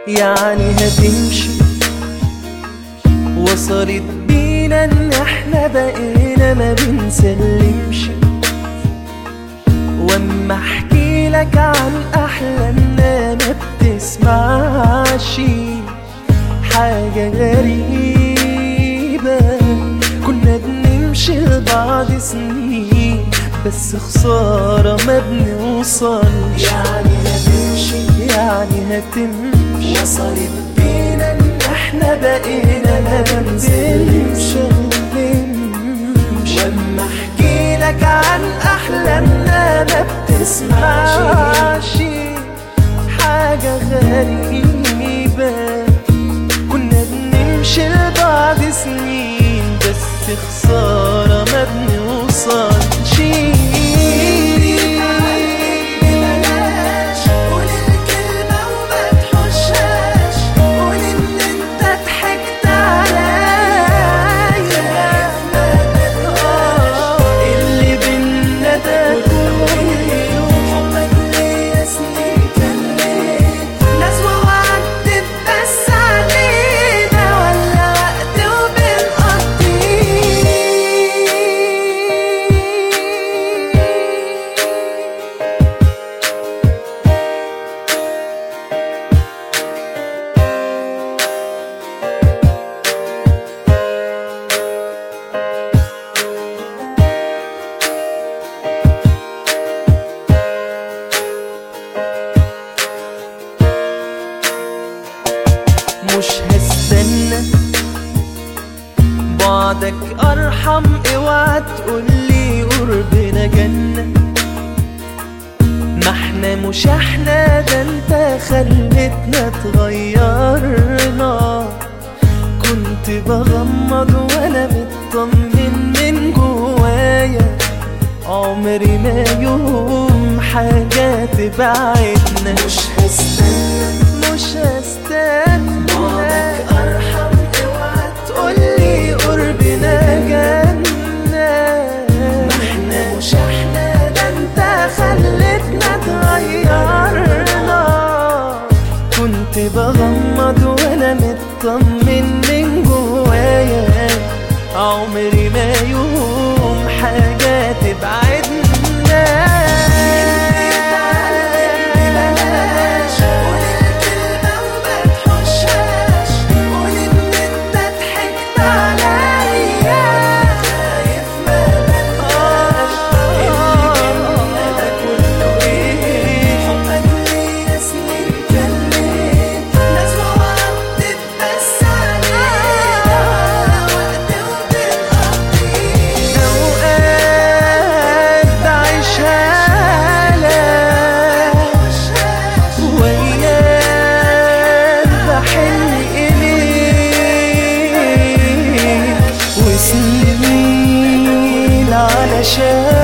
يعني هتمشي وصلت بينا ان احنا بقينا ما بنسلمش واما احكي لك عن احلامنا ما بتسمعش حاجة غريبة كنا بنمشي لبعض سنين بس خسارة ما بنوصلش يعني هتمشي يعني هتمشي وصلت بينا ان احنا بقينا ما بنسلمش واما احكي لك عن احلامنا ما بتسمعش حاجة غريبة كنا بنمشي لبعض سنين بس خسارة ما بنوصلش بلاش قول الكلمة وما تحشاش قول ان انت ضحكت عليا اللي بينا ده كله حبك ليا سنين كان ليه ناس وعدت بس علينا ولا وقت وبنقضيه مش هستنى بعدك ارحم اوعى تقولي قربنا جنة ما احنا مش احنا ده انت خلتنا اتغيرنا كنت بغمض وانا مطمن من جوايا عمري ما يوم حاجة تبعدنا مش هستنى مش هستنى بعدك أرحم اوعى تقولي قربنا جنة ما احنا مش احنا ده انت خلتنا اتغيرنا كنت بغمض وانا مطمن من جوايا عمري ما يوم حاجة تبعدنا بلاش قول الكلمة وما تحشاش قول ان انت ضحكت عليا خايف ما بلقاش اللي بينا ده كله ايه حبك ليا سنين كان ليه ناس وعدت بس علينا وقت وبنقضيه اوقات بعيشها لك وأيام بحن إليك وسنين علشان